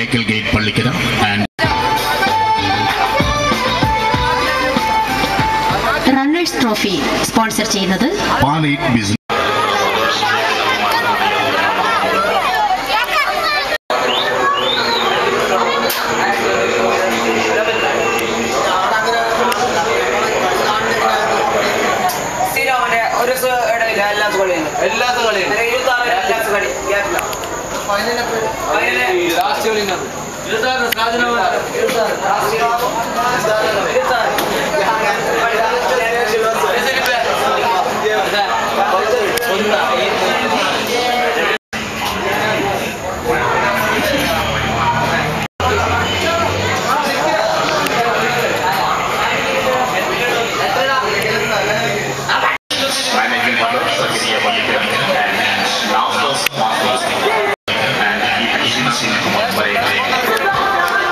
Bekal gate Pallikara and runners trophy sponsor ചെയ്യുന്നത് Palit business സ്ഥിരമാണ് ഒരു ദിവസം ഇടയില്ല എല്ലാ കളിയും എല്ലാ കളിയും ഇരുപത്തി ആറ് എല്ലാ കളി ഗ്യാപ്പില്ല ലാസ്റ്റ് കളി ഇരുപത്താറ് സാധനമാണ് Managing Mother, Sakariya Pallikaram, and Masters, Masters, and Ephesians in Mumbai.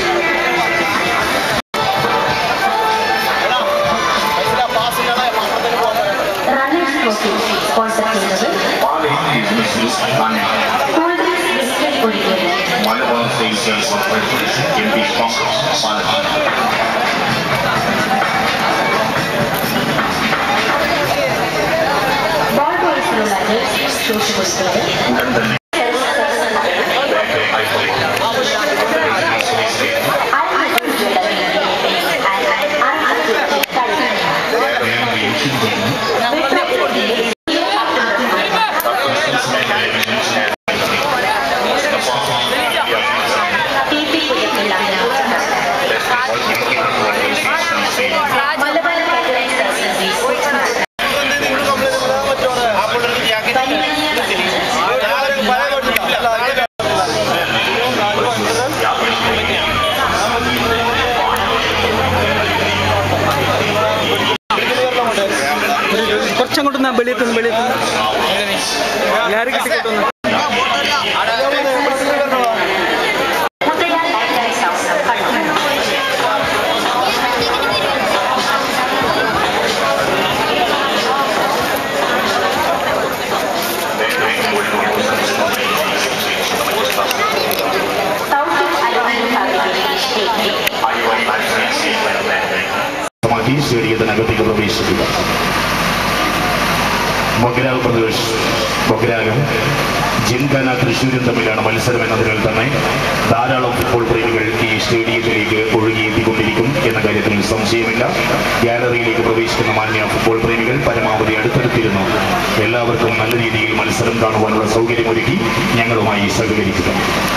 Runners trophy sponsor ചെയ്യുന്നത് Palit Business and cool drinks biscuit ഒഴികെ Malabar Sales and Corporation, MP Congress, Palit. Ball ബോയ്സിലുള്ള ജേഴ്സി ഷൂസ് കൊടുത്തത് ഉടൻ തന്നെ ബേക്കൽ ഹൈക്കോടതി അൽമജൂർ ജ്വല്ലറി ആൻഡ് അൽമജൂർ മലബാർ കേരളൈസ് സർവീസ് കുറച്ചങ്ങോട്ട് വെളിയെത്തുന്നു വെളിയെത്തുന്നു എല്ലാവരും കിട്ടിക്കൊണ്ടുവന്നു മുത്തയ്യാർ life life house Kannur south aluminium fabrication state സമാധി സ്റ്റേഡിയത്തിനകത്തേക്ക് പ്രവേശിക്കുക മൊഗ്രാൽ പ്രദേശ് മൊഗ്രാലും ജിൻഖാന തൃശ്ശൂരും തമ്മിലാണ് മത്സരം എന്നതിനാൽ തന്നെ ധാരാളം ഫുട്ബോൾ പ്രേമികൾ ഈ സ്റ്റേഡിയത്തിലേക്ക് ഒഴുകിയെത്തിക്കൊണ്ടിരിക്കും എന്ന കാര്യത്തിൽ സംശയമില്ല ഗാലറിയിലേക്ക് പ്രവേശിക്കുന്ന മാന്യ ഫുട്ബോൾ പ്രേമികൾ പരമാവധി അടുത്തടുത്തിരുന്നു എല്ലാവർക്കും നല്ല രീതിയിൽ മത്സരം കാണുവാനുള്ള സൗകര്യമൊരുക്കി ഞങ്ങളുമായി സഹകരിക്കുക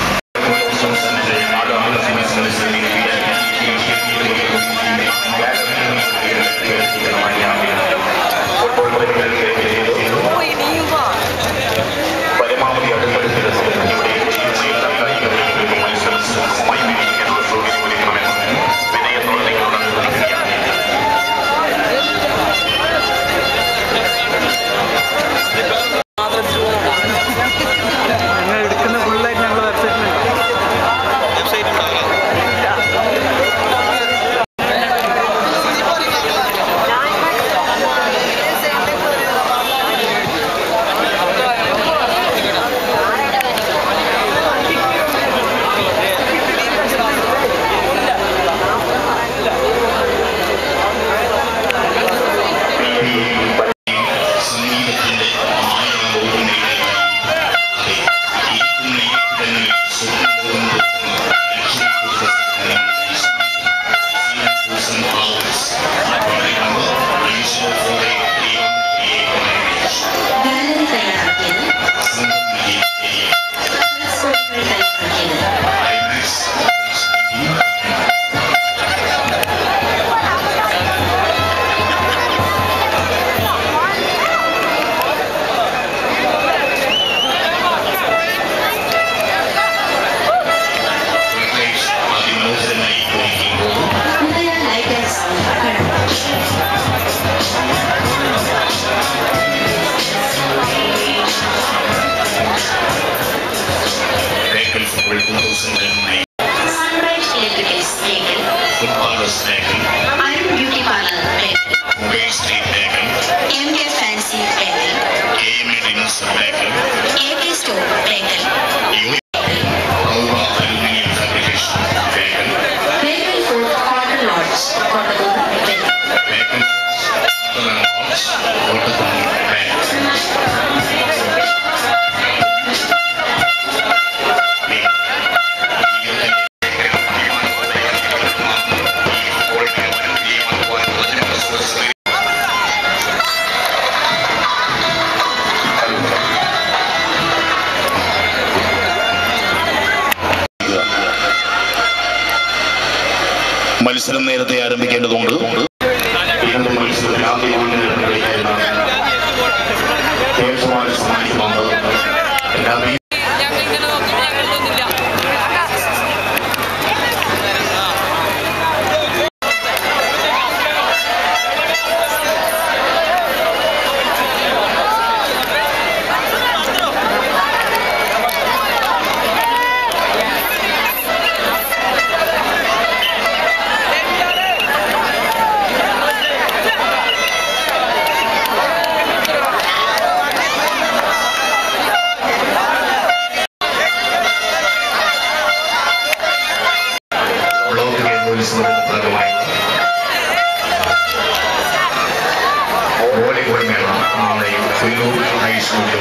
പരമാവധി അടുത്തടുത്തിരുന്നു ഇവിടെ എല്ലാ കായിക മേഖലകളിലും മത്സരം സുഗമമായി വിജയിക്കാനുള്ള സൗകര്യം ഒരുക്കണമെന്ന് വിനയത്തോടെ നിങ്ങളോട് അഭ്യർത്ഥിക്കുകയാണ്. ഞങ്ങൾ എടുക്കുന്ന ഫുള്ളായിട്ട് ഞങ്ങൾ വെബ്സൈറ്റിലുണ്ട് മത്സരം നേരത്തെ ആരംഭിക്കേണ്ടതുണ്ട് ഇന്നത്തെ മത്സരത്തിൽ ആദ്യ ഗോളിന് കളിക്കുന്ന ദേശവാഴ സമ്മാനിക്കുന്നുണ്ട് എല്ലാ ബ്ലോക്ക് ഗെയിം ഉത്സവത്തിന്റെ ഭാഗമായി വോളിബോൾ മേള നാളെ പുല്ലൂർ ഹൈസ്കൂളിൽ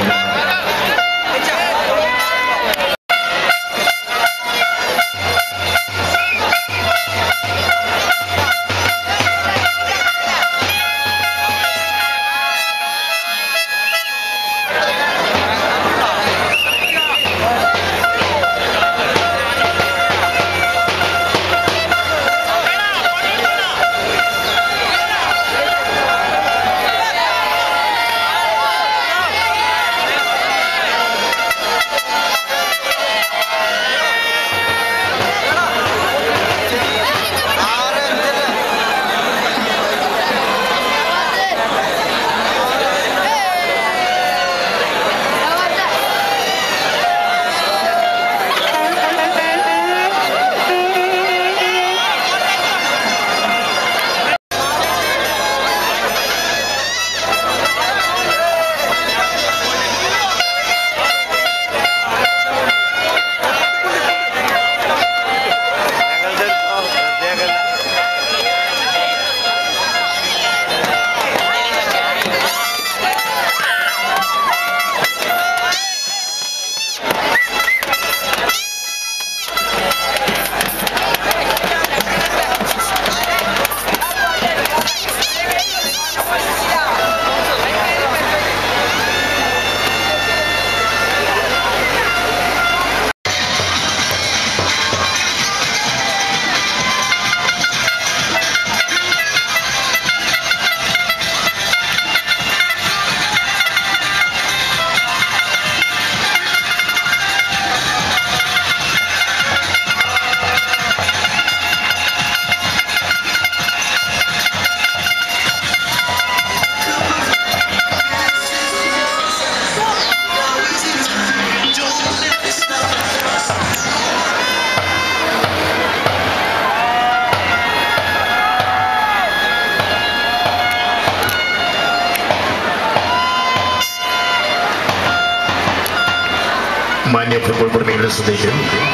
മാന്യ ഫുട്ബോൾ പ്രേമികളുടെ ശ്രദ്ധയ്ക്ക്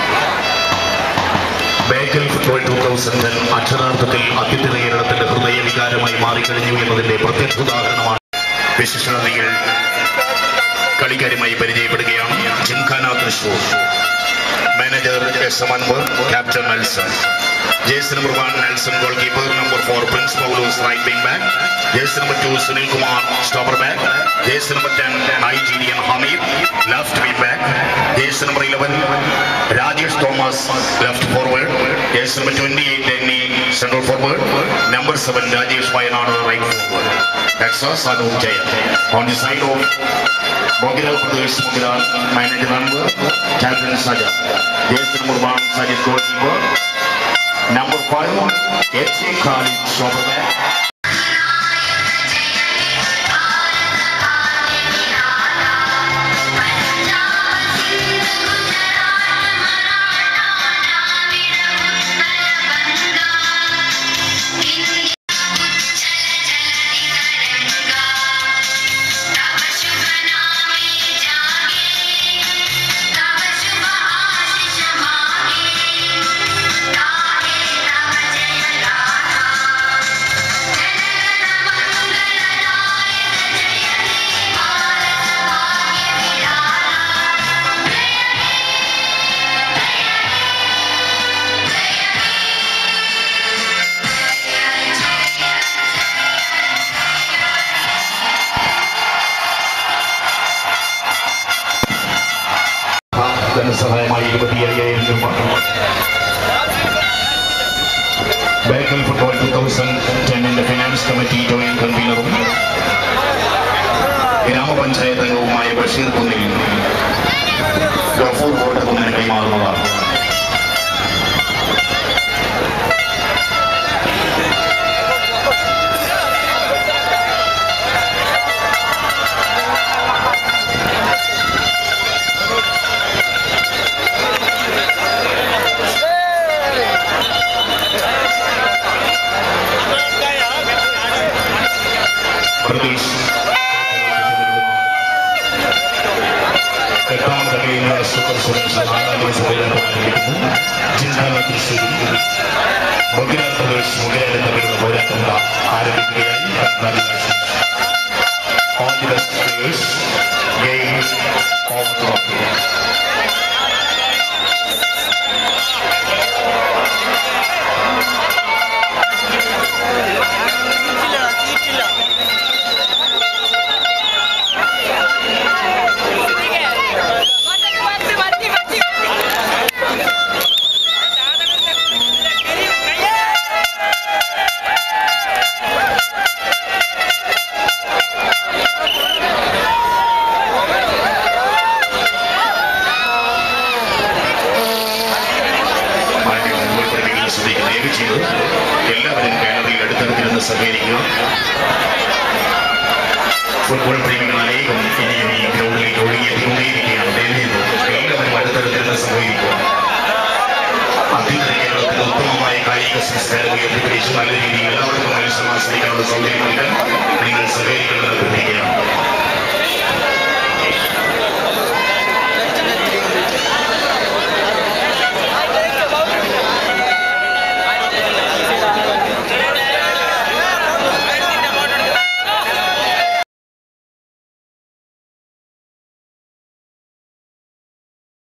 ബേക്കൽ ഫുട്ബോൾ ടൂ തൗസൻഡ് അക്ഷരാർത്ഥത്തിൽ അത്യുത്തരകേരളത്തിന്റെ ഹൃദയ വികാരമായി മാറിക്കഴിഞ്ഞു എന്നതിന്റെ പ്രത്യക്ഷ ഉദാഹരണമാണ് വിശിഷ്ടാതികൾ കളിക്കാരുമായി പരിചയപ്പെടുകയാണ് Gymkhana Thrissur manager S M Anwar captain Nelson jersey number one Nelson goalkeeper number four Prince Paulose right wing back jersey number two Sunil Kumar stopper back jersey number ten Nigerian Hameed left wing back jersey number eleven Rajesh Thomas left forward jersey number twenty eight Denny central forward number seven Rajesh Wayanad right forward Texas Anoop Jayan on the side of Bogirel Pradesh Mugiral, manager number, captain Saja. Jason Murban, Sajid goalkeeper. Number five, H.A. Khalid, shopper back. Thank thousand ടെന്നിന്റെ finance committee joint കൺവീനറും ഗ്രാമപഞ്ചായത്ത് അംഗവുമായ ബഷീർ കുന്നിൽ ഗഫൂർ കോട്ടക്കുന്നിന് കൈമാറുന്നതാണ് പ്രതീഷ് എട്ടാമത് കഴിയുന്ന super Suresh നാലാം ദിവസത്തിൽ ആരംഭിക്കുന്നു ജില്ലാ തൃശ്ശൂരിൽ മുഗിരാൻ പ്രദേശ് മുഗിരാൻ തമ്മിലുള്ള പോരാട്ടം ആരംഭിക്കുകയായി on the best players game of trophy മാന്യ മുൻപ്രതികൾ ശ്രദ്ധിക്കുക ദയവ് ചെയ്ത് എല്ലാവരും ഗാലറിയിൽ അടുത്തടുത്തിരുന്ന് സഹകരിക്കുക ഫുട്ബോൾ പ്രേമികൾ അനേകം ഇനിയും ഈ ഗ്രൗണ്ടിലേക്ക് ഒഴുകിയെത്തിക്കൊണ്ടേയിരിക്കുകയാണ് ദയവ് ചെയ്ത് എല്ലാവരും അടുത്തടുത്തിരുന്ന് സഹകരിക്കുക അത്യുന്നത കേരളത്തിൽ ഉത്തമമായ കായിക സംസ്കാരം ഉയർത്തിപ്പിടിച്ച് നല്ല രീതിയിൽ എല്ലാവർക്കും മത്സരം ആസ്വദിക്കാനുള്ള സൗകര്യം നൽകാൻ നിങ്ങൾ സഹകരിക്കണമെന്ന് അഭ്യർത്ഥിക്കുകയാണ്